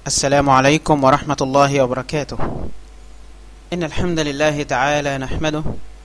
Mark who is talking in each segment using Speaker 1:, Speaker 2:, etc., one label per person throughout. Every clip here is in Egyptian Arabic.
Speaker 1: السلام عليكم ورحمة الله وبركاته إن الحمد لله تعالى نحمده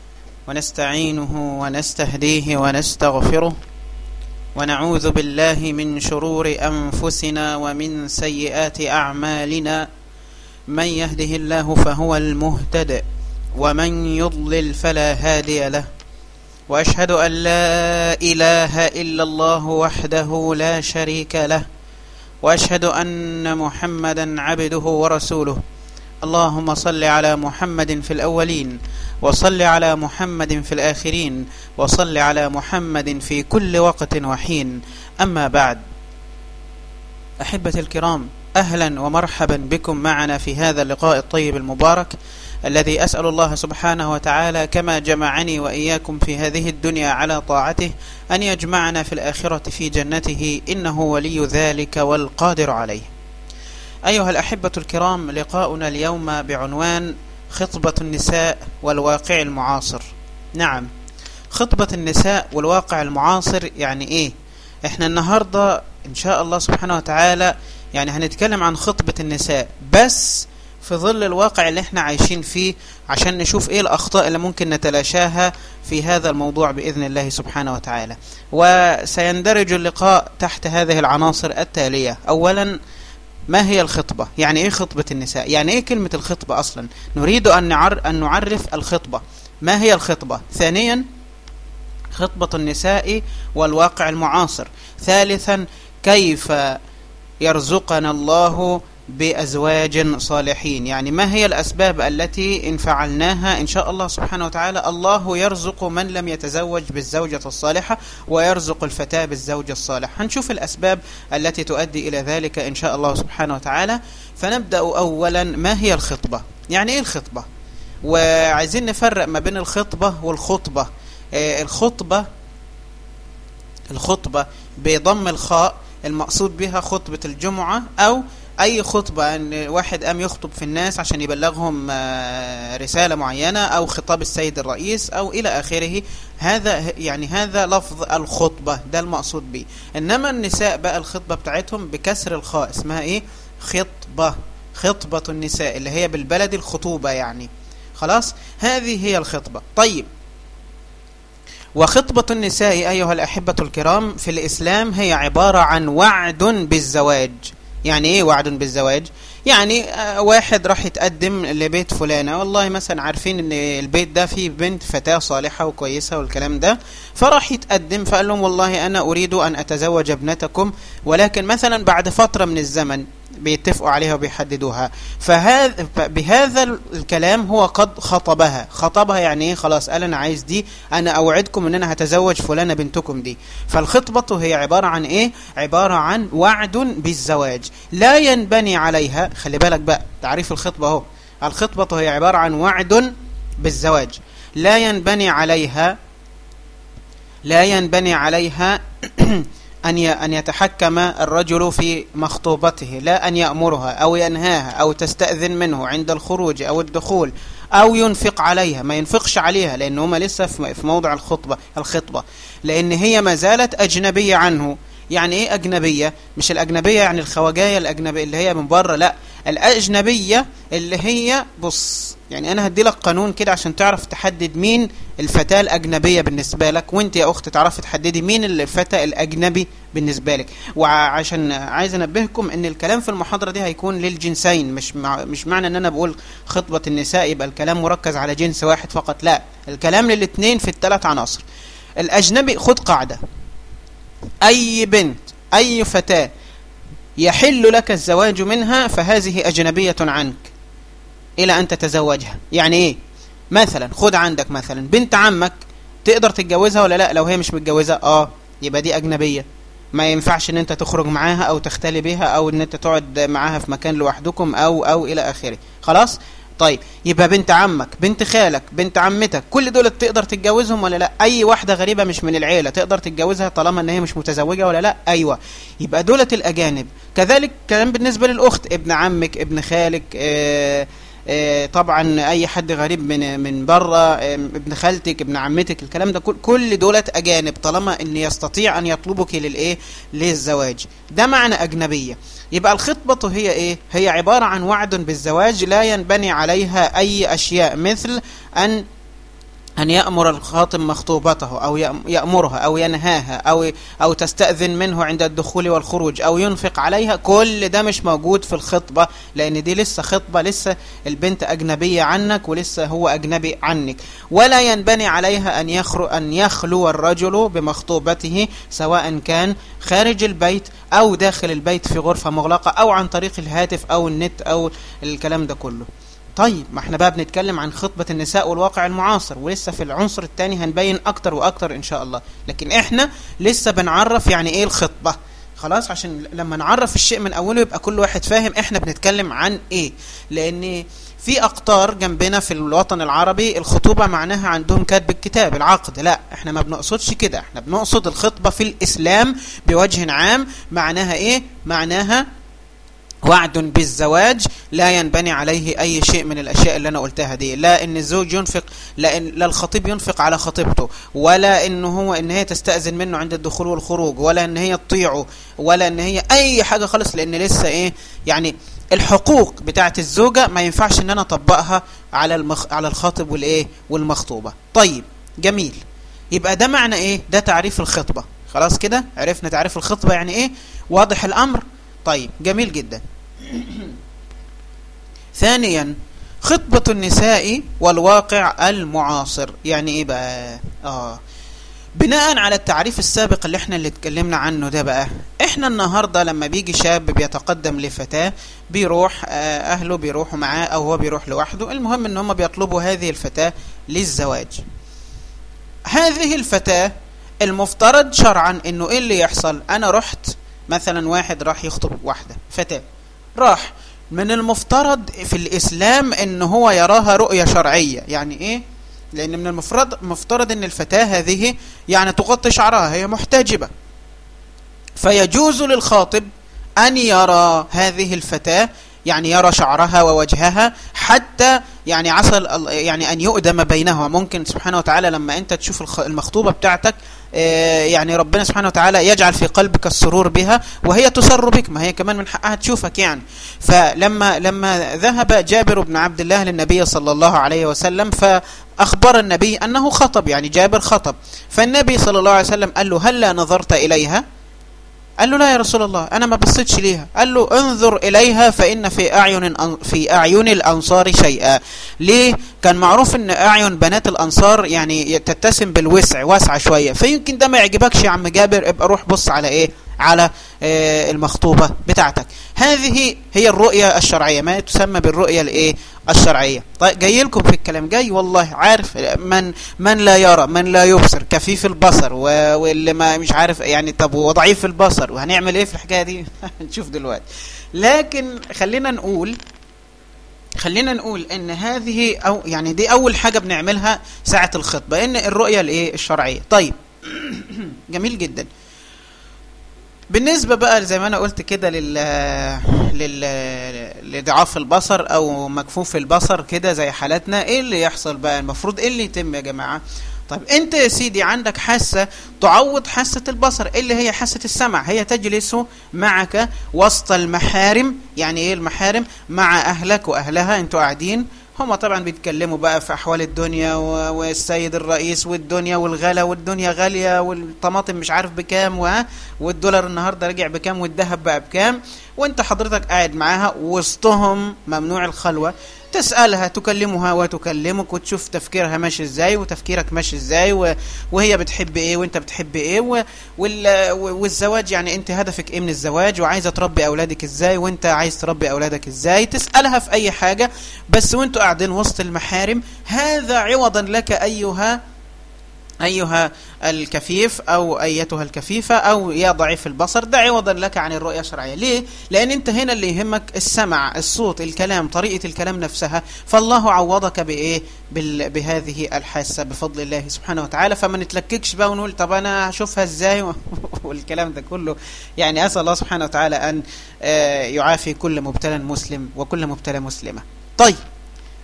Speaker 1: ونستعينه ونستهديه ونستغفره ونعوذ بالله من شرور أنفسنا ومن سيئات أعمالنا من يهده الله فهو المهتد ومن يضلل فلا هادي له وأشهد أن لا إله إلا الله وحده لا شريك له واشهد ان محمدا عبده ورسوله اللهم صل على محمد في الاولين وصل على محمد في الاخرين وصل على محمد في كل وقت وحين اما بعد احبتي الكرام اهلا ومرحبا بكم معنا في هذا اللقاء الطيب المبارك الذي أسأل الله سبحانه وتعالى كما جمعني وإياكم في هذه الدنيا على طاعته أن يجمعنا في الآخرة في جنته إنه ولي ذلك والقادر عليه أيها الأحبة الكرام لقاؤنا اليوم بعنوان خطبة النساء والواقع المعاصر نعم خطبة النساء والواقع المعاصر يعني إيه إحنا النهاردة إن شاء الله سبحانه وتعالى يعني هنتكلم عن خطبة النساء بس في ظل الواقع اللي احنا عايشين فيه عشان نشوف ايه الاخطاء اللي ممكن نتلاشاها في هذا الموضوع باذن الله سبحانه وتعالى وسيندرج اللقاء تحت هذه العناصر التاليه اولا ما هي الخطبه يعني ايه خطبه النساء يعني ايه كلمه الخطبه اصلا نريد ان نعر ان نعرف الخطبه ما هي الخطبه ثانيا خطبه النساء والواقع المعاصر ثالثا كيف يرزقنا الله بأزواج صالحين يعني ما هي الأسباب التي إن فعلناها إن شاء الله سبحانه وتعالى الله يرزق من لم يتزوج بالزوجة الصالحة ويرزق الفتاة بالزوج الصالح هنشوف الأسباب التي تؤدي إلى ذلك إن شاء الله سبحانه وتعالى فنبدأ أولا ما هي الخطبة يعني إيه الخطبة وعايزين نفرق ما بين الخطبة والخطبة آه الخطبة الخطبة بضم الخاء المقصود بها خطبة الجمعة أو اي خطبة ان واحد قام يخطب في الناس عشان يبلغهم رسالة معينة او خطاب السيد الرئيس او الى اخره هذا يعني هذا لفظ الخطبة ده المقصود به انما النساء بقى الخطبة بتاعتهم بكسر الخاء اسمها ايه خطبة خطبة النساء اللي هي بالبلد الخطوبة يعني خلاص هذه هي الخطبة طيب وخطبة النساء أيها الأحبة الكرام في الإسلام هي عبارة عن وعد بالزواج يعني ايه وعد بالزواج يعني آه واحد راح يتقدم لبيت فلانه والله مثلا عارفين ان البيت ده فيه بنت فتاه صالحه وكويسه والكلام ده فراح يتقدم فقال لهم والله انا اريد ان اتزوج ابنتكم ولكن مثلا بعد فتره من الزمن بيتفقوا عليها وبيحددوها فهذا بهذا الكلام هو قد خطبها خطبها يعني ايه خلاص قال انا عايز دي انا اوعدكم ان انا هتزوج فلانه بنتكم دي فالخطبه هي عباره عن ايه عباره عن وعد بالزواج لا ينبني عليها خلي بالك بقى تعريف الخطبه اهو الخطبه هي عباره عن وعد بالزواج لا ينبني عليها لا ينبني عليها أن أن يتحكم الرجل في مخطوبته لا أن يأمرها أو ينهاها أو تستأذن منه عند الخروج أو الدخول أو ينفق عليها ما ينفقش عليها لأن هما لسه في موضع الخطبة الخطبة لأن هي ما زالت أجنبية عنه يعني ايه اجنبيه مش الاجنبيه يعني الخواجايه الاجنبيه اللي هي من بره لا الاجنبيه اللي هي بص يعني انا هدي لك قانون كده عشان تعرف تحدد مين الفتاه الاجنبيه بالنسبه لك وانت يا اخت تعرفي تحددي مين الفتى الاجنبي بالنسبه لك وعشان عايز انبهكم ان الكلام في المحاضره دي هيكون للجنسين مش مع مش معنى ان انا بقول خطبه النساء يبقى الكلام مركز على جنس واحد فقط لا الكلام للاثنين في الثلاث عناصر الاجنبي خد قاعده أي بنت أي فتاة يحل لك الزواج منها فهذه أجنبية عنك إلى أن تتزوجها يعني إيه مثلا خد عندك مثلا بنت عمك تقدر تتجوزها ولا لا لو هي مش متجوزة آه يبقى دي أجنبية ما ينفعش ان انت تخرج معاها او تختلي بها او ان انت تقعد معاها في مكان لوحدكم او او الى اخره خلاص طيب يبقى بنت عمك بنت خالك بنت عمتك كل دول تقدر تتجوزهم ولا لا اي واحده غريبه مش من العيله تقدر تتجوزها طالما ان هي مش متزوجه ولا لا ايوه يبقى دولت الاجانب كذلك كلام بالنسبه للاخت ابن عمك ابن خالك آه آه، طبعا اي حد غريب من من بره آه، ابن خالتك ابن عمتك الكلام ده كل كل دولت اجانب طالما ان يستطيع ان يطلبك للايه للزواج ده معنى اجنبيه يبقى الخطبة هي ايه هي عبارة عن وعد بالزواج لا ينبني عليها اي اشياء مثل ان أن يأمر الخاطب مخطوبته أو يأمرها أو ينهاها أو أو تستأذن منه عند الدخول والخروج أو ينفق عليها كل ده مش موجود في الخطبة لأن دي لسه خطبة لسه البنت أجنبية عنك ولسه هو أجنبي عنك ولا ينبني عليها أن يخلو أن يخلو الرجل بمخطوبته سواء كان خارج البيت أو داخل البيت في غرفة مغلقة أو عن طريق الهاتف أو النت أو الكلام ده كله طيب ما احنا بقى بنتكلم عن خطبة النساء والواقع المعاصر ولسه في العنصر الثاني هنبين اكتر واكتر ان شاء الله لكن احنا لسه بنعرف يعني ايه الخطبة خلاص عشان لما نعرف الشيء من اوله يبقى كل واحد فاهم احنا بنتكلم عن ايه لان في اقطار جنبنا في الوطن العربي الخطوبة معناها عندهم كاتب الكتاب العقد لا احنا ما بنقصدش كده احنا بنقصد الخطبة في الاسلام بوجه عام معناها ايه معناها وعد بالزواج لا ينبني عليه أي شيء من الأشياء اللي أنا قلتها دي لا إن الزوج ينفق لا, إن لا الخطيب ينفق على خطيبته ولا إن هو إن هي تستأذن منه عند الدخول والخروج ولا إن هي تطيعه ولا إن هي أي حاجة خالص لأن لسه إيه يعني الحقوق بتاعة الزوجة ما ينفعش إن أنا أطبقها على المخ على الخاطب والإيه والمخطوبة طيب جميل يبقى ده معنى إيه ده تعريف الخطبة خلاص كده عرفنا تعريف الخطبة يعني إيه واضح الأمر طيب جميل جدا ثانيا خطبة النساء والواقع المعاصر يعني ايه بقى اه بناء على التعريف السابق اللي احنا اللي اتكلمنا عنه ده بقى احنا النهاردة لما بيجي شاب بيتقدم لفتاة بيروح اه اهله بيروحوا معاه او هو بيروح لوحده المهم ان هم بيطلبوا هذه الفتاة للزواج هذه الفتاة المفترض شرعا انه ايه اللي يحصل انا رحت مثلا واحد راح يخطب واحدة فتاة راح من المفترض في الإسلام ان هو يراها رؤية شرعية يعني ايه لأن من المفترض مفترض ان الفتاة هذه يعني تغطي شعرها هي محتجبة فيجوز للخاطب أن يرى هذه الفتاة يعني يرى شعرها ووجهها حتى يعني عسى يعني أن يؤدم بينهما ممكن سبحانه وتعالى لما أنت تشوف المخطوبة بتاعتك يعني ربنا سبحانه وتعالى يجعل في قلبك السرور بها وهي تسر بك ما هي كمان من حقها تشوفك يعني فلما لما ذهب جابر بن عبد الله للنبي صلى الله عليه وسلم فأخبر النبي أنه خطب يعني جابر خطب فالنبي صلى الله عليه وسلم قال له هل لا نظرت إليها قال له لا يا رسول الله أنا ما بصيتش ليها قال له انظر إليها فإن في أعين في أعين الأنصار شيئا ليه كان معروف ان أعين بنات الأنصار يعني تتسم بالوسع واسعة شوية فيمكن ده ما يعجبكش يا عم جابر ابقى روح بص على إيه على المخطوبة بتاعتك هذه هي الرؤية الشرعية ما تسمى بالرؤية الايه الشرعية طيب جاي لكم في الكلام جاي والله عارف من من لا يرى من لا يبصر كفيف البصر واللي ما مش عارف يعني طب وضعيف البصر وهنعمل ايه في الحكاية دي نشوف دلوقتي لكن خلينا نقول خلينا نقول ان هذه او يعني دي اول حاجة بنعملها ساعة الخطبة ان الرؤية الايه الشرعية طيب جميل جدا بالنسبة بقى زي ما انا قلت كده لل... لل... لضعاف البصر او مكفوف البصر كده زي حالتنا ايه اللي يحصل بقى المفروض ايه اللي يتم يا جماعة طيب انت يا سيدي عندك حاسة تعوض حاسة البصر اللي هي حاسة السمع هي تجلس معك وسط المحارم يعني ايه المحارم مع اهلك واهلها انتوا قاعدين هم طبعا بيتكلموا بقى في احوال الدنيا والسيد الرئيس والدنيا والغلا والدنيا غاليه والطماطم مش عارف بكام والدولار النهارده رجع بكام والذهب بقى بكام وانت حضرتك قاعد معاها وسطهم ممنوع الخلوه تسألها تكلمها وتكلمك وتشوف تفكيرها ماشي ازاي وتفكيرك ماشي ازاي وهي بتحب ايه وانت بتحب ايه والزواج يعني انت هدفك ايه من الزواج وعايزه تربي اولادك ازاي وانت عايز تربي اولادك ازاي تسألها في اي حاجة بس وانتوا قاعدين وسط المحارم هذا عوضا لك ايها أيها الكفيف أو أيتها الكفيفة أو يا ضعيف البصر ده عوضا لك عن الرؤية الشرعية ليه؟ لأن أنت هنا اللي يهمك السمع الصوت الكلام طريقة الكلام نفسها فالله عوضك بإيه؟ بهذه الحاسة بفضل الله سبحانه وتعالى فما نتلككش بقى ونقول طب أنا هشوفها إزاي والكلام ده كله يعني أسأل الله سبحانه وتعالى أن يعافي كل مبتلى مسلم وكل مبتلى مسلمة طيب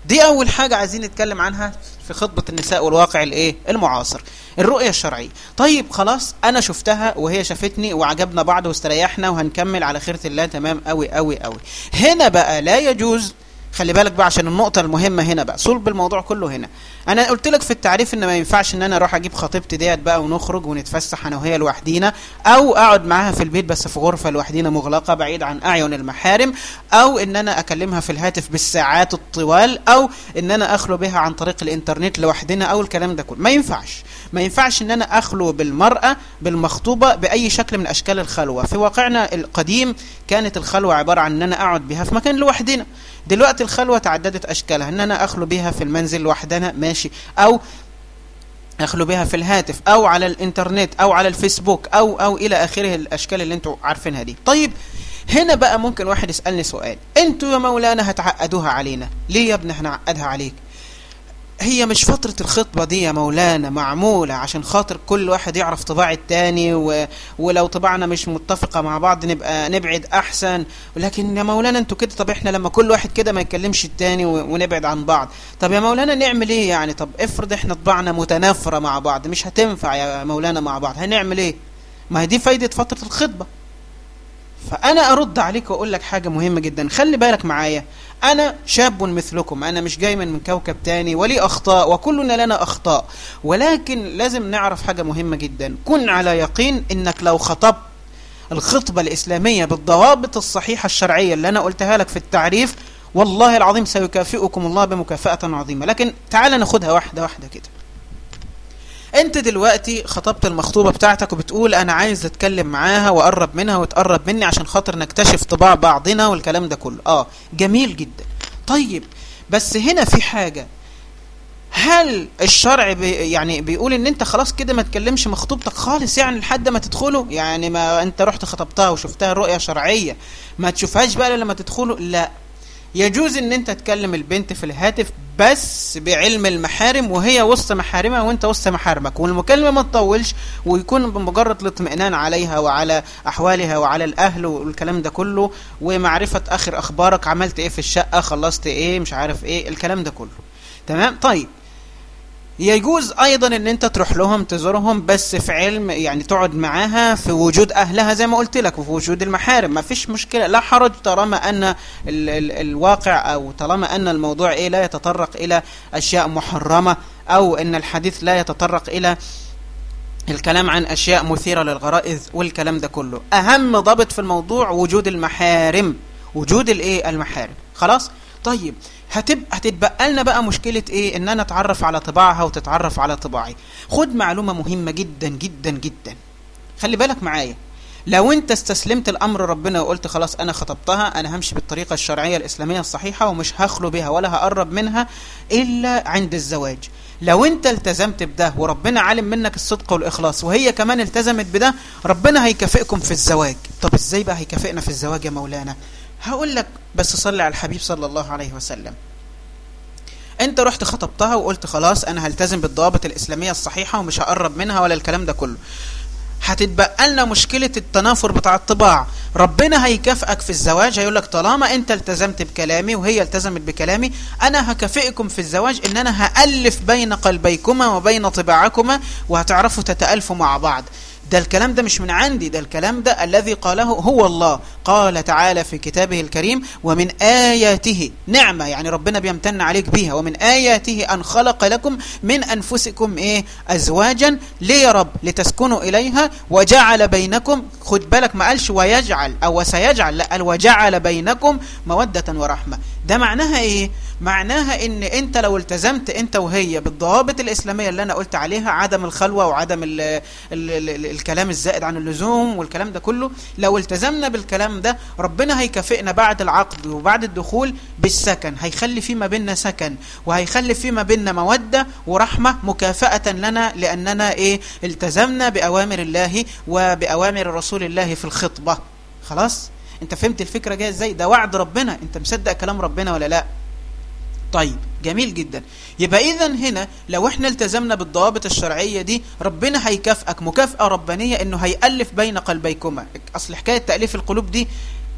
Speaker 1: دي اول حاجة عايزين نتكلم عنها في خطبة النساء والواقع الايه المعاصر الرؤية الشرعية طيب خلاص انا شفتها وهي شافتني وعجبنا بعض واستريحنا وهنكمل على خيرة الله تمام قوي قوي قوي هنا بقى لا يجوز خلي بالك بقى عشان النقطة المهمة هنا بقى صلب الموضوع كله هنا انا قلت لك في التعريف ان ما ينفعش ان انا اروح اجيب خطيبتي ديت بقى ونخرج ونتفسح انا وهي لوحدينا او اقعد معاها في البيت بس في غرفة لوحدينا مغلقة بعيد عن اعين المحارم او ان انا اكلمها في الهاتف بالساعات الطوال او ان انا اخلو بها عن طريق الانترنت لوحدنا او الكلام ده كله ما ينفعش ما ينفعش ان انا اخلو بالمرأة بالمخطوبة باي شكل من اشكال الخلوة في واقعنا القديم كانت الخلوة عبارة عن ان انا اقعد بها في مكان لوحدنا دلوقتي الخلوة تعددت اشكالها ان انا اخلو بها في المنزل لوحدنا ماشي او اخلو بها في الهاتف او على الانترنت او على الفيسبوك او او الى اخره الاشكال اللي انتوا عارفينها دي طيب هنا بقى ممكن واحد يسالني سؤال انتوا يا مولانا هتعقدوها علينا ليه يا ابني هنعقدها عليك هي مش فترة الخطبة دي يا مولانا معمولة عشان خاطر كل واحد يعرف طباع التاني و... ولو طباعنا مش متفقة مع بعض نبقى نبعد أحسن لكن يا مولانا انتوا كده طب احنا لما كل واحد كده ما يتكلمش التاني و... ونبعد عن بعض طب يا مولانا نعمل ايه يعني طب افرض احنا طباعنا متنافرة مع بعض مش هتنفع يا مولانا مع بعض هنعمل ايه ما هي دي فايدة فترة الخطبة فأنا أرد عليك وأقول لك حاجة مهمة جدا خلي بالك معايا أنا شاب مثلكم أنا مش جاي من كوكب تاني ولي أخطاء وكلنا لنا أخطاء ولكن لازم نعرف حاجة مهمة جدا كن على يقين إنك لو خطبت الخطبة الإسلامية بالضوابط الصحيحة الشرعية اللي أنا قلتها لك في التعريف والله العظيم سيكافئكم الله بمكافأة عظيمة لكن تعال ناخدها واحدة واحدة كده انت دلوقتي خطبت المخطوبة بتاعتك وبتقول انا عايز اتكلم معاها واقرب منها وتقرب مني عشان خاطر نكتشف طباع بعضنا والكلام ده كله اه جميل جدا طيب بس هنا في حاجة هل الشرع بي يعني بيقول ان انت خلاص كده ما تكلمش مخطوبتك خالص يعني لحد ما تدخله يعني ما انت رحت خطبتها وشفتها رؤية شرعية ما تشوفهاش بقى لما تدخله لا يجوز ان انت تكلم البنت في الهاتف بس بعلم المحارم وهي وسط محارمها وانت وسط محارمك والمكالمه ما تطولش ويكون بمجرد الاطمئنان عليها وعلى احوالها وعلى الاهل والكلام ده كله ومعرفه اخر اخبارك عملت ايه في الشقه خلصت ايه مش عارف ايه الكلام ده كله تمام طيب يجوز ايضا ان انت تروح لهم تزورهم بس في علم يعني تقعد معاها في وجود اهلها زي ما قلت لك وفي وجود المحارم ما فيش مشكله لا حرج طالما ان ال ال الواقع او طالما ان الموضوع ايه لا يتطرق الى اشياء محرمه او ان الحديث لا يتطرق الى الكلام عن اشياء مثيره للغرائز والكلام ده كله اهم ضابط في الموضوع وجود المحارم وجود الايه المحارم خلاص طيب هتبقى هتتبقى لنا بقى مشكلة ايه ان انا اتعرف على طباعها وتتعرف على طباعي خد معلومة مهمة جدا جدا جدا خلي بالك معايا لو انت استسلمت الامر ربنا وقلت خلاص انا خطبتها انا همشي بالطريقة الشرعية الاسلامية الصحيحة ومش هخلو بها ولا هقرب منها الا عند الزواج لو انت التزمت بده وربنا علم منك الصدق والاخلاص وهي كمان التزمت بده ربنا هيكافئكم في الزواج طب ازاي بقى هيكافئنا في الزواج يا مولانا هقول لك بس صلي على الحبيب صلى الله عليه وسلم انت رحت خطبتها وقلت خلاص انا هلتزم بالضوابط الاسلاميه الصحيحه ومش هقرب منها ولا الكلام ده كله هتتبقى لنا مشكله التنافر بتاع الطباع ربنا هيكافئك في الزواج هيقول لك طالما انت التزمت بكلامي وهي التزمت بكلامي انا هكافئكم في الزواج ان انا هالف بين قلبيكما وبين طباعكما وهتعرفوا تتالفوا مع بعض ده الكلام ده مش من عندي ده الكلام ده الذي قاله هو الله قال تعالى في كتابه الكريم ومن آياته نعمة يعني ربنا بيمتن عليك بيها ومن آياته أن خلق لكم من أنفسكم إيه أزواجا ليه يا رب لتسكنوا إليها وجعل بينكم خد بالك ما قالش ويجعل أو وسيجعل لا قال وجعل بينكم مودة ورحمة ده معناها إيه معناها ان انت لو التزمت انت وهي بالضوابط الاسلاميه اللي انا قلت عليها عدم الخلوه وعدم ال ال ال الكلام الزائد عن اللزوم والكلام ده كله لو التزمنا بالكلام ده ربنا هيكافئنا بعد العقد وبعد الدخول بالسكن هيخلي في ما بيننا سكن وهيخلي في ما بيننا موده ورحمه مكافاه لنا لاننا ايه التزمنا باوامر الله وباوامر رسول الله في الخطبه خلاص انت فهمت الفكره جايه ازاي ده وعد ربنا انت مصدق كلام ربنا ولا لا طيب جميل جدا يبقى اذا هنا لو احنا التزمنا بالضوابط الشرعيه دي ربنا هيكافئك مكافاه ربانيه انه هيالف بين قلبيكما اصل حكايه تاليف القلوب دي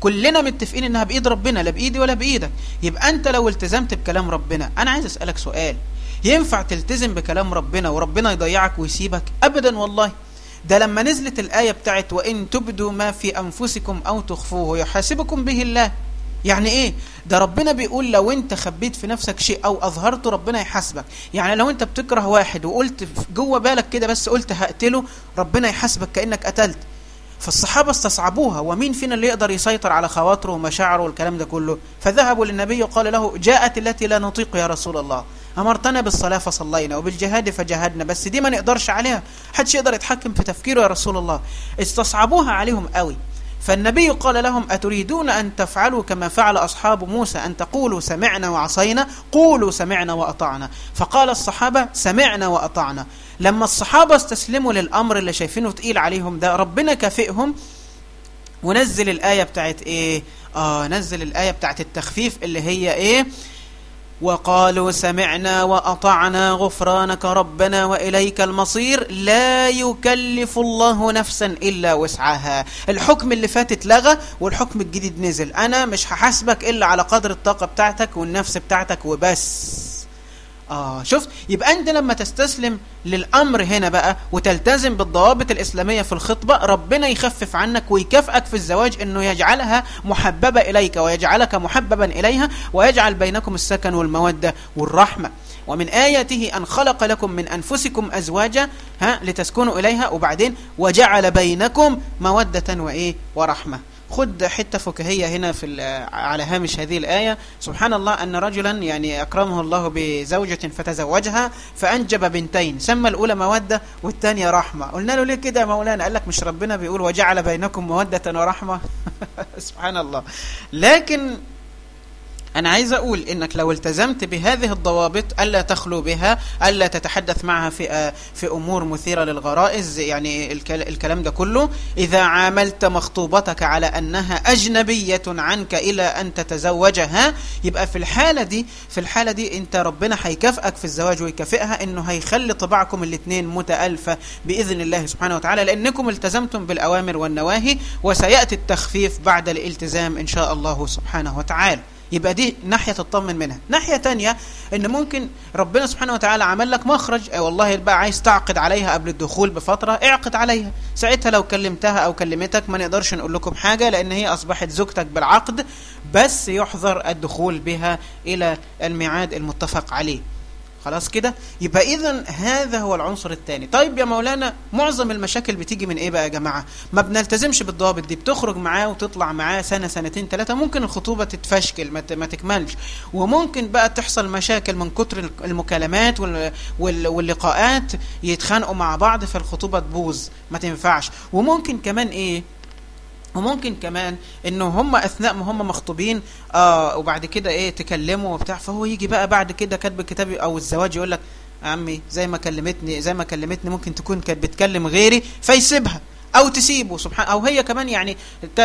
Speaker 1: كلنا متفقين انها بايد ربنا لا بايدي ولا بايدك يبقى انت لو التزمت بكلام ربنا انا عايز اسالك سؤال ينفع تلتزم بكلام ربنا وربنا يضيعك ويسيبك ابدا والله ده لما نزلت الآية بتاعت وإن تبدوا ما في أنفسكم أو تخفوه يحاسبكم به الله يعني ايه ده ربنا بيقول لو انت خبيت في نفسك شيء او اظهرته ربنا يحاسبك يعني لو انت بتكره واحد وقلت جوه بالك كده بس قلت هقتله ربنا يحاسبك كانك قتلت فالصحابة استصعبوها ومين فينا اللي يقدر يسيطر على خواطره ومشاعره والكلام ده كله فذهبوا للنبي وقال له جاءت التي لا نطيق يا رسول الله أمرتنا بالصلاة فصلينا وبالجهاد فجهدنا بس دي ما نقدرش عليها حدش يقدر يتحكم في تفكيره يا رسول الله استصعبوها عليهم قوي فالنبي قال لهم أتريدون أن تفعلوا كما فعل أصحاب موسى أن تقولوا سمعنا وعصينا قولوا سمعنا وأطعنا فقال الصحابة سمعنا وأطعنا لما الصحابة استسلموا للأمر اللي شايفينه تقيل عليهم ده ربنا كافئهم ونزل الآية بتاعت إيه آه نزل الآية بتاعت التخفيف اللي هي إيه وقالوا سمعنا وأطعنا غفرانك ربنا وإليك المصير لا يكلف الله نفسا إلا وسعها الحكم اللي فات اتلغى والحكم الجديد نزل أنا مش هحاسبك إلا على قدر الطاقة بتاعتك والنفس بتاعتك وبس آه شفت يبقى أنت لما تستسلم للأمر هنا بقى وتلتزم بالضوابط الإسلامية في الخطبة ربنا يخفف عنك ويكافئك في الزواج أنه يجعلها محببة إليك ويجعلك محببا إليها ويجعل بينكم السكن والمودة والرحمة ومن آياته أن خلق لكم من أنفسكم أزواجا ها لتسكنوا إليها وبعدين وجعل بينكم مودة وإيه ورحمة خد حتة فكاهية هنا في على هامش هذه الآية سبحان الله أن رجلا يعني أكرمه الله بزوجة فتزوجها فأنجب بنتين سمى الأولى مودة والثانية رحمة قلنا له ليه كده يا مولانا قال لك مش ربنا بيقول وجعل بينكم مودة ورحمة سبحان الله لكن أنا عايز أقول إنك لو التزمت بهذه الضوابط ألا تخلو بها ألا تتحدث معها في في أمور مثيرة للغرائز يعني الكلام ده كله إذا عاملت مخطوبتك على أنها أجنبية عنك إلى أن تتزوجها يبقى في الحالة دي في الحالة دي أنت ربنا هيكافئك في الزواج ويكافئها إنه هيخلي طباعكم الاثنين متألفة بإذن الله سبحانه وتعالى لأنكم التزمتم بالأوامر والنواهي وسيأتي التخفيف بعد الالتزام إن شاء الله سبحانه وتعالى يبقى دي ناحية تطمن منها ناحية تانية ان ممكن ربنا سبحانه وتعالى عمل لك مخرج أي والله بقى عايز تعقد عليها قبل الدخول بفترة اعقد عليها ساعتها لو كلمتها او كلمتك ما نقدرش نقول لكم حاجة لان هي اصبحت زوجتك بالعقد بس يحظر الدخول بها الى الميعاد المتفق عليه خلاص كده يبقى اذا هذا هو العنصر الثاني طيب يا مولانا معظم المشاكل بتيجي من ايه بقى يا جماعه ما بنلتزمش بالضوابط دي بتخرج معاه وتطلع معاه سنه سنتين ثلاثه ممكن الخطوبه تتفشكل ما تكملش وممكن بقى تحصل مشاكل من كتر المكالمات واللقاءات يتخانقوا مع بعض فالخطوبه تبوظ ما تنفعش وممكن كمان ايه وممكن كمان انه هم اثناء ما هم مخطوبين اه وبعد كده ايه تكلموا وبتاع فهو يجي بقى بعد كده كاتب الكتاب او الزواج يقول لك عمي زي ما كلمتني زي ما كلمتني ممكن تكون كانت بتكلم غيري فيسيبها او تسيبه سبحان او هي كمان يعني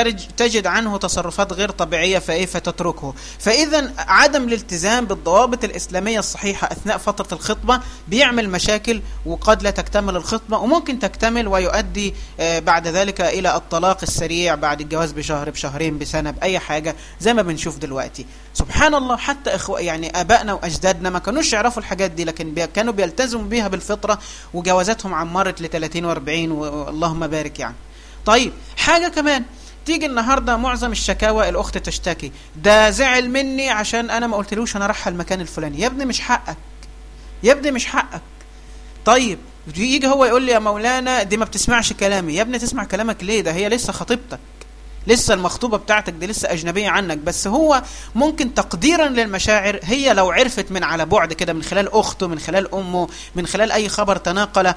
Speaker 1: تجد عنه تصرفات غير طبيعيه فايه فتتركه فاذا عدم الالتزام بالضوابط الاسلاميه الصحيحه اثناء فتره الخطبه بيعمل مشاكل وقد لا تكتمل الخطبه وممكن تكتمل ويؤدي بعد ذلك الى الطلاق السريع بعد الجواز بشهر بشهرين بسنه باي حاجه زي ما بنشوف دلوقتي سبحان الله حتى إخوة يعني ابائنا واجدادنا ما كانوش يعرفوا الحاجات دي لكن كانوا بيلتزموا بيها بالفطره وجوازاتهم عمرت ل 30 و40 واللهم بارك يعني طيب حاجة كمان تيجي النهاردة معظم الشكاوى الأخت تشتكي ده زعل مني عشان أنا ما قلتلوش أنا رايحة المكان الفلاني يا ابني مش حقك يا ابني مش حقك طيب يجي هو يقول لي يا مولانا دي ما بتسمعش كلامي يا ابني تسمع كلامك ليه ده هي لسه خطيبتك لسه المخطوبة بتاعتك دي لسه أجنبية عنك بس هو ممكن تقديرا للمشاعر هي لو عرفت من على بعد كده من خلال أخته من خلال أمه من خلال أي خبر تناقل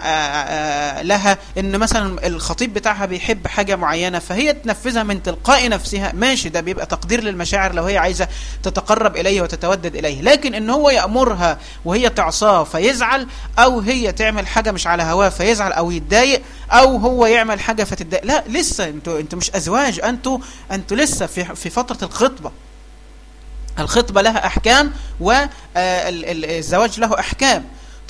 Speaker 1: لها إن مثلا الخطيب بتاعها بيحب حاجة معينة فهي تنفذها من تلقاء نفسها ماشي ده بيبقى تقدير للمشاعر لو هي عايزة تتقرب إليه وتتودد إليه لكن إن هو يأمرها وهي تعصاه فيزعل أو هي تعمل حاجة مش على هواه فيزعل أو يتضايق أو هو يعمل حاجة فتتضايق لا لسه انتوا انتوا مش أزواج أنتوا أنتوا لسه في في فترة الخطبة الخطبة لها أحكام والزواج له أحكام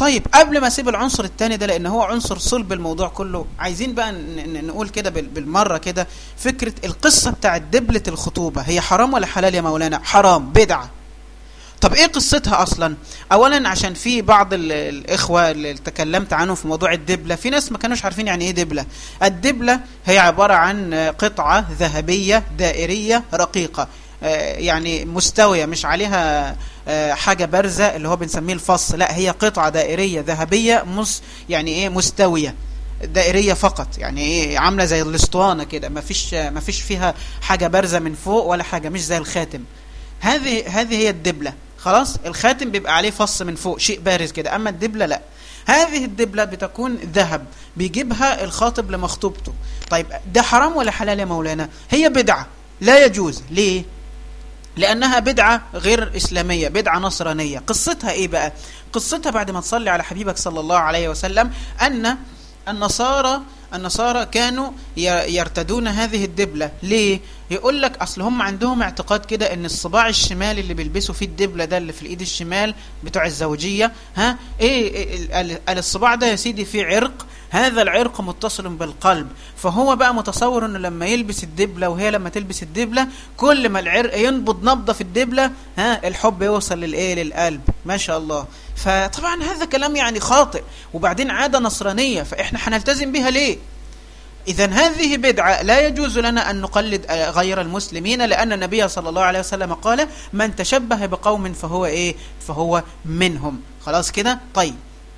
Speaker 1: طيب قبل ما اسيب العنصر الثاني ده لان هو عنصر صلب الموضوع كله عايزين بقى نقول كده بالمره كده فكره القصه بتاعت دبله الخطوبه هي حرام ولا حلال يا مولانا حرام بدعه طب ايه قصتها اصلا اولا عشان في بعض الاخوه اللي تكلمت عنهم في موضوع الدبله في ناس ما كانوش عارفين يعني ايه دبله الدبله هي عباره عن قطعه ذهبيه دائريه رقيقه يعني مستويه مش عليها حاجه بارزه اللي هو بنسميه الفص لا هي قطعه دائريه ذهبيه مس يعني ايه مستويه دائريه فقط يعني ايه عامله زي الاسطوانه كده ما فيش ما فيش فيها حاجه بارزه من فوق ولا حاجه مش زي الخاتم هذه هذه هي الدبله خلاص الخاتم بيبقى عليه فص من فوق شيء بارز كده اما الدبله لا هذه الدبله بتكون ذهب بيجيبها الخاطب لمخطوبته طيب ده حرام ولا حلال يا مولانا هي بدعه لا يجوز ليه لأنها بدعة غير إسلامية بدعة نصرانية قصتها إيه بقى قصتها بعد ما تصلي على حبيبك صلى الله عليه وسلم أن النصارى النصارى كانوا يرتدون هذه الدبلة ليه يقول لك اصل هم عندهم اعتقاد كده ان الصباع الشمال اللي بيلبسوا فيه الدبله ده اللي في الايد الشمال بتوع الزوجيه ها ايه قال الصباع ده يا سيدي فيه عرق هذا العرق متصل بالقلب فهو بقى متصور انه لما يلبس الدبله وهي لما تلبس الدبله كل ما العرق ينبض نبضه في الدبله ها الحب يوصل للايه للقلب ما شاء الله فطبعا هذا كلام يعني خاطئ وبعدين عاده نصرانيه فاحنا هنلتزم بها ليه إذا هذه بدعة لا يجوز لنا أن نقلد غير المسلمين لأن النبي صلى الله عليه وسلم قال من تشبه بقوم فهو إيه فهو منهم خلاص كده طيب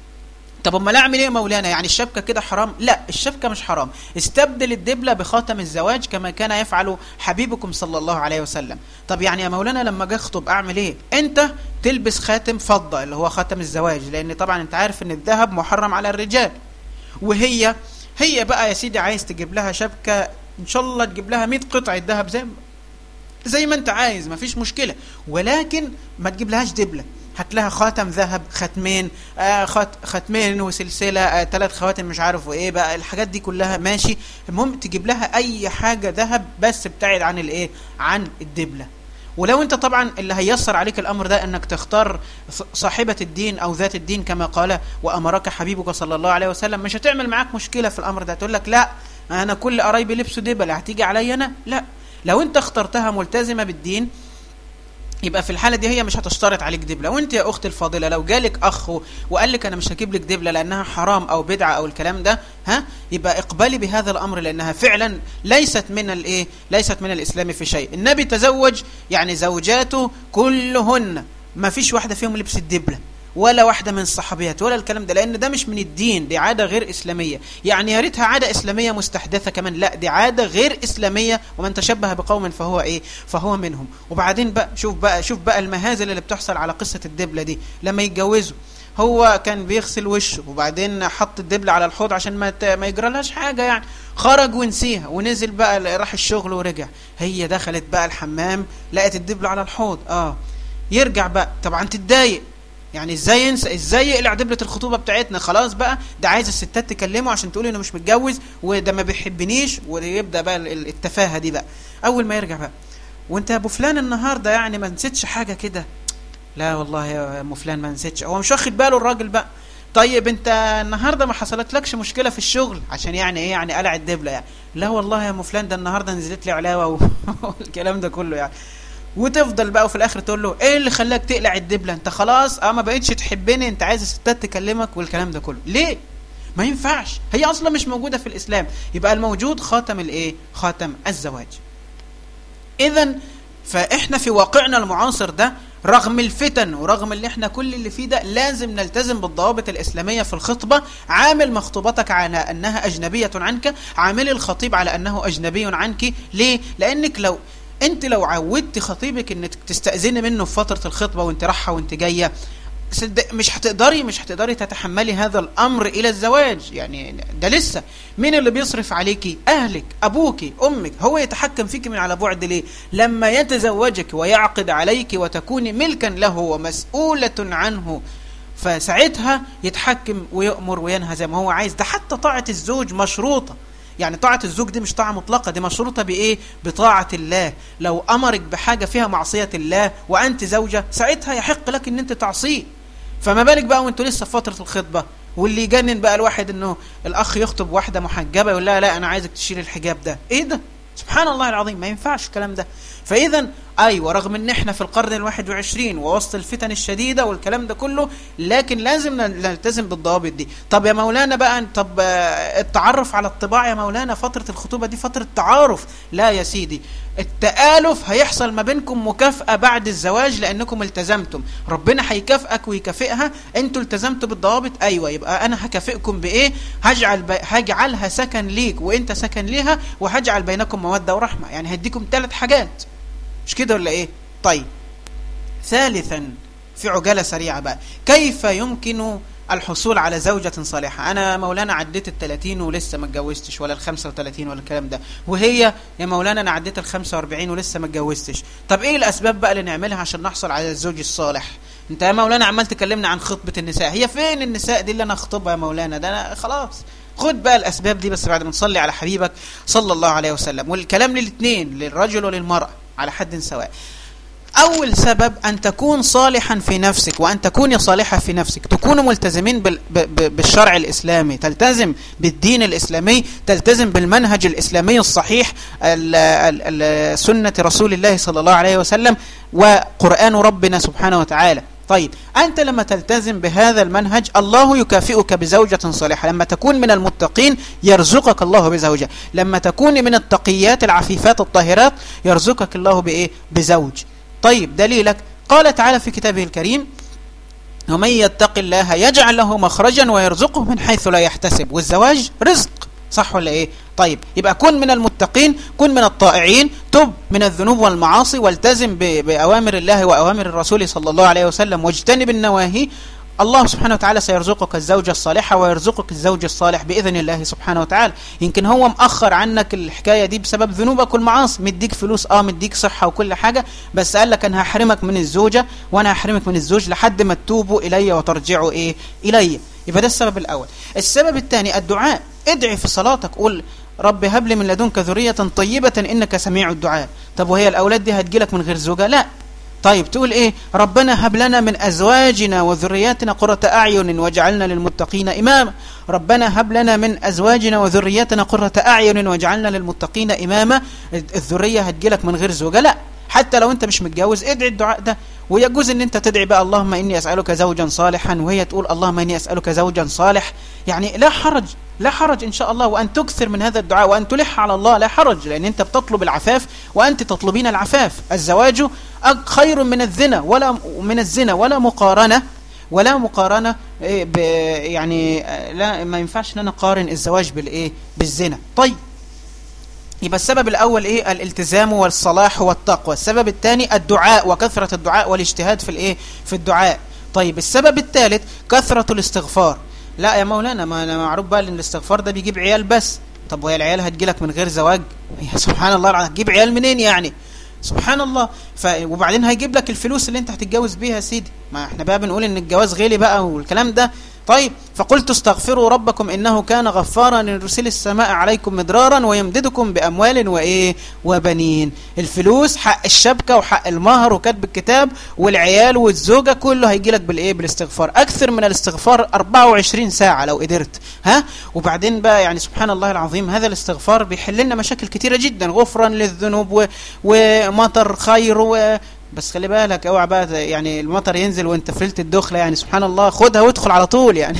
Speaker 1: طب امال اعمل ايه يا مولانا يعني الشبكه كده حرام لا الشبكه مش حرام استبدل الدبله بخاتم الزواج كما كان يفعل حبيبكم صلى الله عليه وسلم طب يعني يا مولانا لما اجي اخطب اعمل ايه انت تلبس خاتم فضه اللي هو خاتم الزواج لان طبعا انت عارف ان الذهب محرم على الرجال وهي هي بقى يا سيدي عايز تجيب لها شبكه ان شاء الله تجيب لها 100 قطعه ذهب زي زي ما انت عايز مفيش مشكله ولكن ما تجيب لهاش دبله هات لها خاتم ذهب ختمين آه خت ختمين وسلسله آه ثلاث خواتم مش عارف وايه بقى الحاجات دي كلها ماشي المهم تجيب لها اي حاجه ذهب بس ابتعد عن الايه عن الدبله ولو انت طبعا اللي هيسر عليك الامر ده انك تختار صاحبه الدين او ذات الدين كما قال وامرك حبيبك صلى الله عليه وسلم مش هتعمل معاك مشكله في الامر ده تقول لك لا انا كل قرايبي لبسوا دبل هتيجي عليا انا لا لو انت اخترتها ملتزمه بالدين يبقى في الحاله دي هي مش هتشترط عليك دبله وانت يا اختي الفاضله لو جالك اخ وقال لك انا مش هجيب لك دبله لانها حرام او بدعه او الكلام ده ها يبقى اقبلي بهذا الامر لانها فعلا ليست من الايه ليست من الاسلام في شيء النبي تزوج يعني زوجاته كلهن ما فيش واحده فيهم لبست دبله ولا واحدة من الصحابيات ولا الكلام ده لأن ده مش من الدين دي عادة غير إسلامية يعني يا ريتها عادة إسلامية مستحدثة كمان لا دي عادة غير إسلامية ومن تشبه بقوم فهو إيه فهو منهم وبعدين بقى شوف بقى شوف بقى المهازل اللي بتحصل على قصة الدبلة دي لما يتجوزوا هو كان بيغسل وشه وبعدين حط الدبلة على الحوض عشان ما ما يجرالهاش حاجة يعني خرج ونسيها ونزل بقى راح الشغل ورجع هي دخلت بقى الحمام لقت الدبلة على الحوض اه يرجع بقى طبعا تتضايق يعني ازاي ينسى ازاي يقلع دبله الخطوبه بتاعتنا خلاص بقى ده عايز الستات تكلمه عشان تقول انه مش متجوز وده ما بيحبنيش ويبدا بقى التفاهه دي بقى اول ما يرجع بقى وانت يا ابو فلان النهارده يعني ما نسيتش حاجه كده لا والله يا ام فلان ما نسيتش هو مش واخد باله الراجل بقى طيب انت النهارده ما حصلتلكش مشكله في الشغل عشان يعني ايه يعني قلع الدبله يعني لا والله يا ام فلان ده النهارده نزلت لي علاوه والكلام ده كله يعني وتفضل بقى وفي الاخر تقول له ايه اللي خلاك تقلع الدبله انت خلاص اه ما بقتش تحبني انت عايز الستات تكلمك والكلام ده كله ليه ما ينفعش هي اصلا مش موجوده في الاسلام يبقى الموجود خاتم الايه خاتم الزواج اذا فاحنا في واقعنا المعاصر ده رغم الفتن ورغم اللي احنا كل اللي فيه ده لازم نلتزم بالضوابط الإسلامية في الخطبة عامل مخطوبتك على أنها أجنبية عنك عامل الخطيب على أنه أجنبي عنك ليه؟ لأنك لو انت لو عودت خطيبك انك تستأذني منه في فترة الخطبة وانت رايحة وانت جاية مش هتقدري مش هتقدري تتحملي هذا الامر الى الزواج يعني ده لسه مين اللي بيصرف عليكي اهلك ابوكي امك هو يتحكم فيك من على بعد ليه لما يتزوجك ويعقد عليك وتكوني ملكا له ومسؤولة عنه فساعتها يتحكم ويأمر وينهى زي ما هو عايز ده حتى طاعة الزوج مشروطة يعني طاعة الزوج دي مش طاعة مطلقة دي مشروطة بإيه؟ بطاعة الله لو أمرك بحاجة فيها معصية الله وأنت زوجة ساعتها يحق لك أن أنت تعصيه فما بالك بقى وانتوا لسه في فتره الخطبه واللي يجنن بقى الواحد انه الاخ يخطب واحده محجبه يقول لها لا انا عايزك تشيل الحجاب ده ايه ده سبحان الله العظيم ما ينفعش الكلام ده فاذا ايوه رغم ان احنا في القرن الواحد وعشرين ووسط الفتن الشديده والكلام ده كله لكن لازم نلتزم بالضوابط دي طب يا مولانا بقى طب التعرف على الطباع يا مولانا فتره الخطوبه دي فتره تعارف لا يا سيدي التآلف هيحصل ما بينكم مكافأة بعد الزواج لأنكم التزمتم ربنا هيكافئك ويكافئها انتوا التزمتوا بالضوابط أيوة يبقى أنا هكافئكم بإيه هجعل بي... هجعلها سكن ليك وانت سكن ليها وهجعل بينكم مودة ورحمة يعني هديكم ثلاث حاجات مش كده ولا إيه طيب ثالثا في عجالة سريعة بقى كيف يمكن الحصول على زوجة صالحة أنا مولانا عديت الثلاثين ولسه ما اتجوزتش ولا الخمسة وثلاثين ولا الكلام ده وهي يا مولانا أنا عديت الخمسة واربعين ولسه ما اتجوزتش طب إيه الأسباب بقى اللي نعملها عشان نحصل على الزوج الصالح انت يا مولانا عمال تكلمنا عن خطبة النساء هي فين النساء دي اللي انا اخطبها يا مولانا ده انا خلاص خد بقى الاسباب دي بس بعد ما نصلي على حبيبك صلى الله عليه وسلم والكلام للاثنين للرجل وللمرأة على حد سواء أول سبب أن تكون صالحا في نفسك وأن تكوني صالحة في نفسك تكونوا ملتزمين بالشرع الإسلامي تلتزم بالدين الإسلامي تلتزم بالمنهج الإسلامي الصحيح سنة رسول الله صلى الله عليه وسلم وقرآن ربنا سبحانه وتعالى طيب أنت لما تلتزم بهذا المنهج الله يكافئك بزوجة صالحة لما تكون من المتقين يرزقك الله بزوجة لما تكون من التقيات العفيفات الطاهرات يرزقك الله بإيه بزوج طيب دليلك قال تعالى في كتابه الكريم ومن يتق الله يجعل له مخرجا ويرزقه من حيث لا يحتسب والزواج رزق صح ولا ايه طيب يبقى كن من المتقين كن من الطائعين تب من الذنوب والمعاصي والتزم بأوامر الله وأوامر الرسول صلى الله عليه وسلم واجتنب النواهي الله سبحانه وتعالى سيرزقك الزوجة الصالحة ويرزقك الزوج الصالح بإذن الله سبحانه وتعالى يمكن هو مأخر عنك الحكاية دي بسبب ذنوبك والمعاصي مديك فلوس اه مديك صحة وكل حاجة بس قال لك أنا هحرمك من الزوجة وأنا هحرمك من الزوج لحد ما تتوبوا إلي وترجعوا إيه إلي يبقى ده السبب الأول السبب الثاني الدعاء ادعي في صلاتك قول رب هب لي من لدنك ذرية طيبة إنك سميع الدعاء طب وهي الأولاد دي هتجيلك من غير زوجة لا طيب تقول ايه ربنا هب لنا من ازواجنا وذرياتنا قرة اعين واجعلنا للمتقين اماما ربنا هب لنا من ازواجنا وذرياتنا قرة اعين واجعلنا للمتقين اماما الذرية هتجيلك من غير زوجة لا حتى لو انت مش متجوز ادعي الدعاء ده ويجوز ان انت تدعي بقى اللهم اني اسالك زوجا صالحا وهي تقول اللهم اني اسالك زوجا صالح يعني لا حرج لا حرج ان شاء الله وان تكثر من هذا الدعاء وان تلح على الله لا حرج لان انت بتطلب العفاف وانت تطلبين العفاف الزواج خير من الزنا ولا من الزنا ولا مقارنه ولا مقارنه يعني لا ما ينفعش ان انا اقارن الزواج بالايه بالزنا طيب يبقى السبب الأول إيه الالتزام والصلاح والتقوى السبب الثاني الدعاء وكثرة الدعاء والاجتهاد في الإيه في الدعاء طيب السبب الثالث كثرة الاستغفار لا يا مولانا ما أنا معروف بقى ان الاستغفار ده بيجيب عيال بس طب وهي العيال هتجيلك من غير زواج يا سبحان الله هتجيب عيال منين يعني سبحان الله ف... وبعدين هيجيب لك الفلوس اللي انت هتتجوز بيها يا سيدي ما احنا بقى بنقول ان الجواز غالي بقى والكلام ده طيب فقلت استغفروا ربكم إنه كان غفارا يرسل السماء عليكم مدرارا ويمددكم بأموال وإيه وبنين الفلوس حق الشبكة وحق المهر وكتب الكتاب والعيال والزوجة كله هيجي لك بالإيه بالاستغفار أكثر من الاستغفار 24 ساعة لو قدرت ها وبعدين بقى يعني سبحان الله العظيم هذا الاستغفار بيحل لنا مشاكل كتيرة جدا غفرا للذنوب و... ومطر خير و... بس خلي بالك اوعى بقى يعني المطر ينزل وانت في ليله الدخله يعني سبحان الله خدها وادخل على طول يعني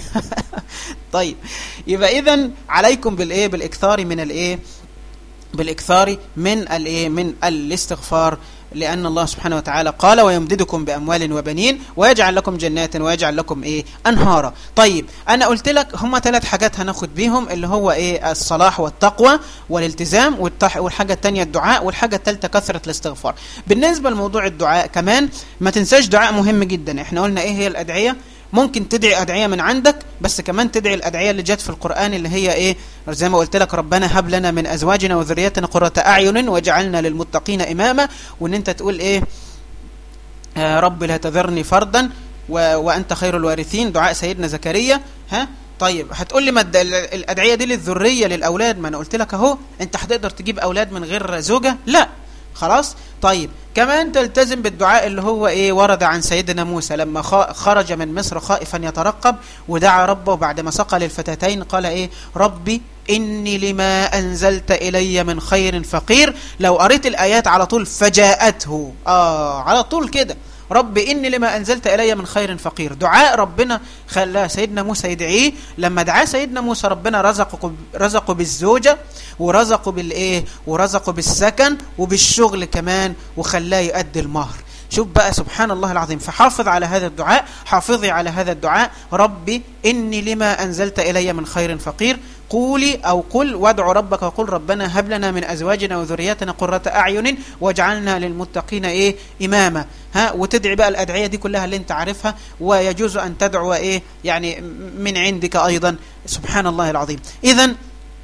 Speaker 1: طيب يبقى اذا عليكم بالايه بالاكثار من الايه بالاكثار من الايه من الاستغفار لأن الله سبحانه وتعالى قال ويمددكم بأموال وبنين ويجعل لكم جنات ويجعل لكم إيه أنهارا طيب أنا قلت لك هما ثلاث حاجات هناخد بيهم اللي هو إيه الصلاح والتقوى والالتزام والحاجة الثانية الدعاء والحاجة الثالثة كثرة الاستغفار بالنسبة لموضوع الدعاء كمان ما تنساش دعاء مهم جدا احنا قلنا إيه هي الأدعية ممكن تدعي أدعية من عندك بس كمان تدعي الأدعية اللي جت في القرآن اللي هي إيه زي ما قلت لك ربنا هب لنا من أزواجنا وذرياتنا قرة أعين وجعلنا للمتقين إماما وإن أنت تقول إيه آه رب لا تذرني فردا و... وأنت خير الوارثين دعاء سيدنا زكريا ها طيب هتقول لي ما الأدعية دي للذرية للأولاد ما أنا قلت لك أهو أنت هتقدر تجيب أولاد من غير زوجة لا خلاص طيب كمان تلتزم بالدعاء اللي هو ايه ورد عن سيدنا موسى لما خرج من مصر خائفا يترقب ودعا ربه بعد ما سقى للفتاتين قال ايه ربي إني لما أنزلت إلي من خير فقير لو قريت الآيات على طول فجاءته آه على طول كده رب إني لما أنزلت إلي من خير فقير دعاء ربنا خلى سيدنا موسى يدعيه لما دعا سيدنا موسى ربنا رزقه, رزقه بالزوجة ورزقه بالإيه ورزقه بالسكن وبالشغل كمان وخلاه يؤدي المهر شوف بقى سبحان الله العظيم فحافظ على هذا الدعاء حافظي على هذا الدعاء ربي إني لما أنزلت إلي من خير فقير قولي أو قل وادع ربك وقل ربنا هب لنا من أزواجنا وذرياتنا قرة أعين واجعلنا للمتقين إيه إماما ها وتدعي بقى الأدعية دي كلها اللي انت عارفها ويجوز أن تدعو إيه يعني من عندك أيضا سبحان الله العظيم إذا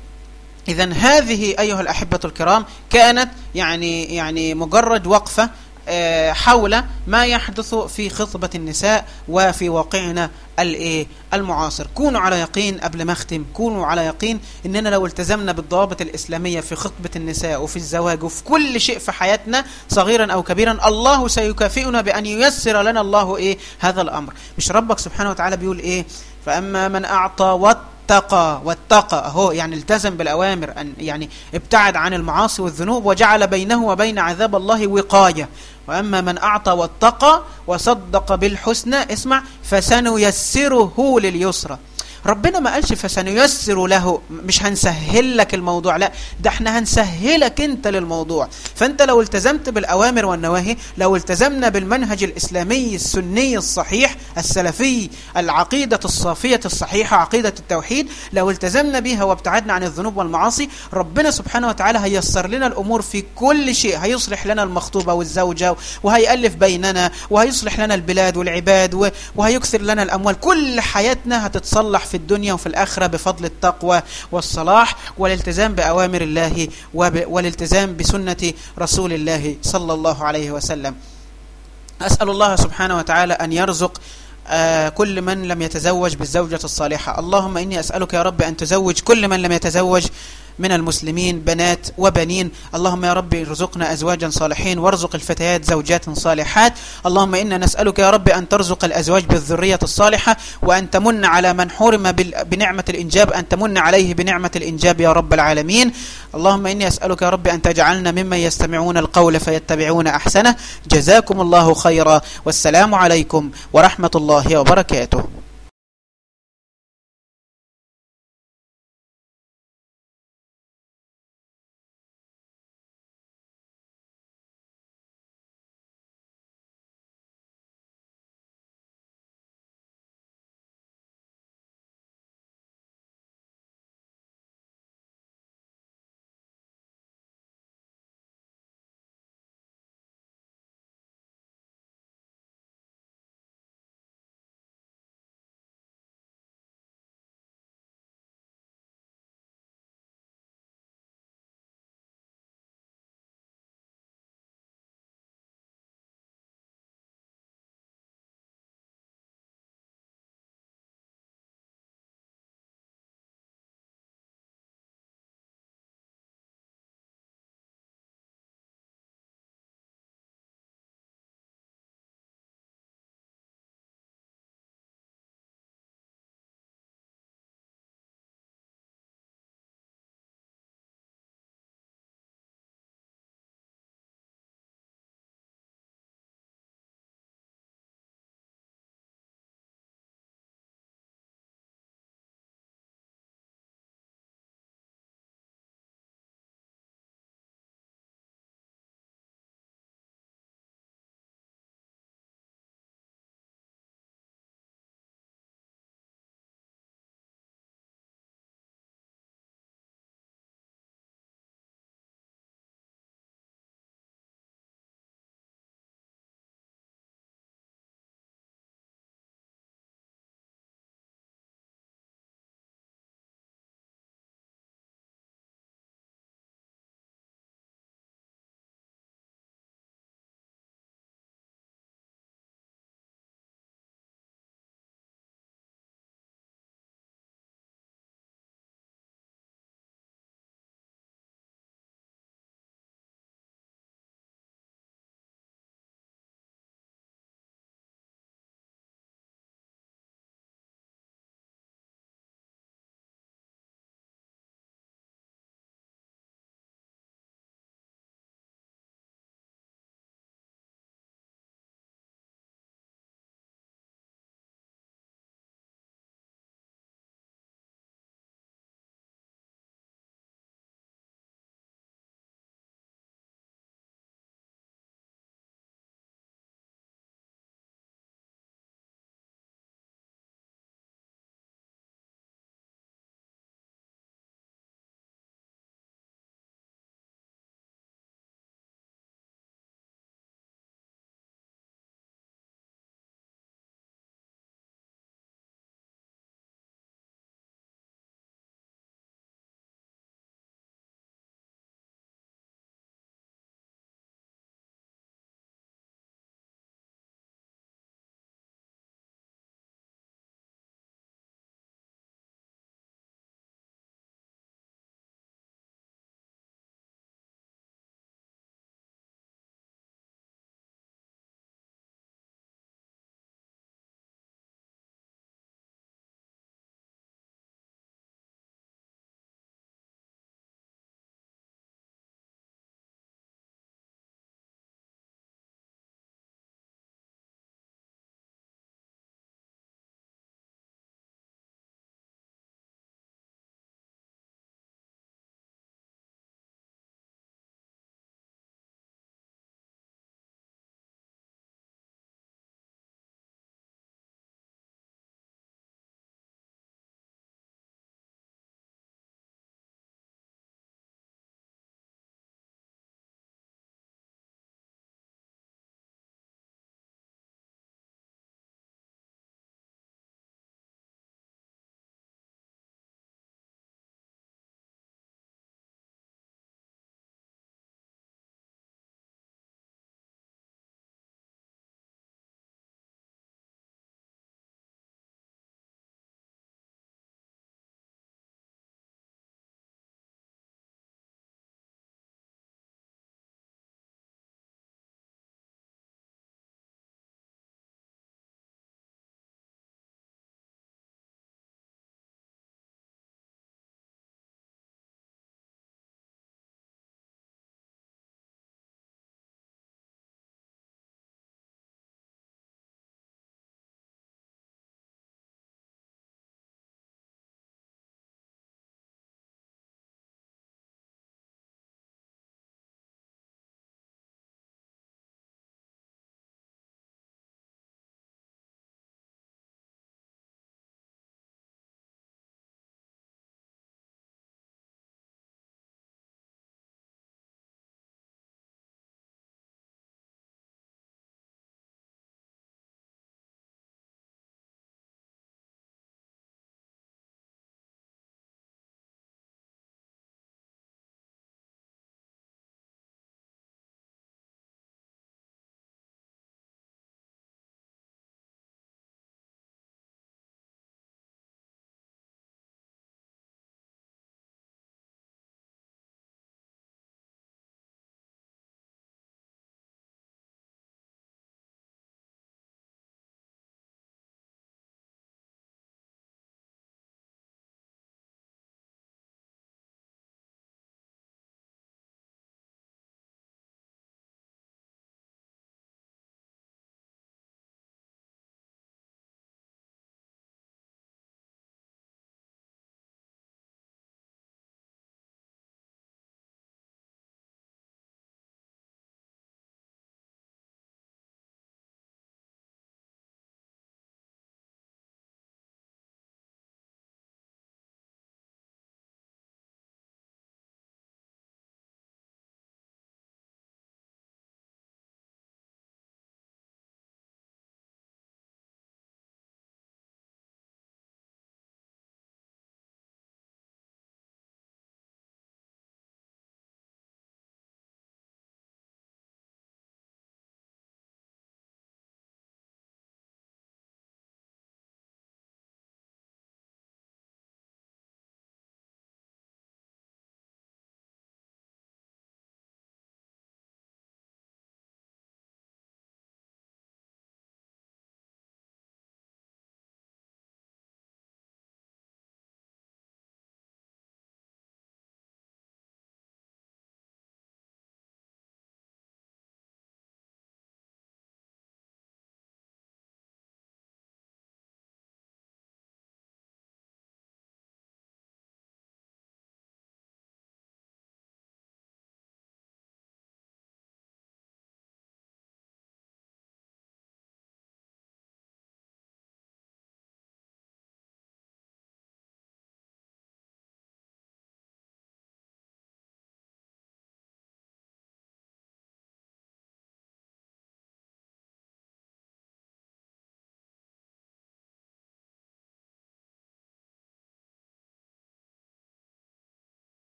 Speaker 1: إذا هذه أيها الأحبة الكرام كانت يعني يعني مجرد وقفة آه، حول ما يحدث في خطبة النساء وفي واقعنا الايه المعاصر كونوا على يقين قبل ما اختم كونوا على يقين اننا لو التزمنا بالضوابط الاسلاميه في خطبه النساء وفي الزواج وفي كل شيء في حياتنا صغيرا او كبيرا الله سيكافئنا بان ييسر لنا الله ايه هذا الامر مش ربك سبحانه وتعالى بيقول ايه فاما من اعطى واتقى واتقى اهو يعني التزم بالاوامر ان يعني ابتعد عن المعاصي والذنوب وجعل بينه وبين عذاب الله وقايه وأما من أعطى واتقى وصدق بالحسنى اسمع فسنيسره لليسرى ربنا ما قالش فسنيسر له مش هنسهل لك الموضوع لا ده احنا هنسهلك انت للموضوع فانت لو التزمت بالأوامر والنواهي لو التزمنا بالمنهج الإسلامي السني الصحيح السلفي العقيدة الصافية الصحيحة عقيدة التوحيد لو التزمنا بها وابتعدنا عن الذنوب والمعاصي ربنا سبحانه وتعالى هيسر لنا الأمور في كل شيء هيصلح لنا المخطوبة والزوجة وهيألف بيننا وهيصلح لنا البلاد والعباد وهيكثر لنا الأموال كل حياتنا هتتصلح في الدنيا وفي الآخرة بفضل التقوى والصلاح والالتزام بأوامر الله والالتزام بسنة رسول الله صلى الله عليه وسلم أسأل الله سبحانه وتعالى أن يرزق آه كل من لم يتزوج بالزوجة الصالحة اللهم إني أسألك يا رب أن تزوج كل من لم يتزوج من المسلمين بنات وبنين اللهم يا رب ارزقنا أزواجا صالحين وارزق الفتيات زوجات صالحات اللهم إنا نسألك يا رب أن ترزق الأزواج بالذرية الصالحة وأن تمن على من حرم بنعمة الإنجاب أن تمن عليه بنعمة الإنجاب يا رب العالمين اللهم إني أسألك يا رب أن تجعلنا ممن يستمعون القول فيتبعون أحسنه جزاكم الله خيرا والسلام عليكم ورحمة الله وبركاته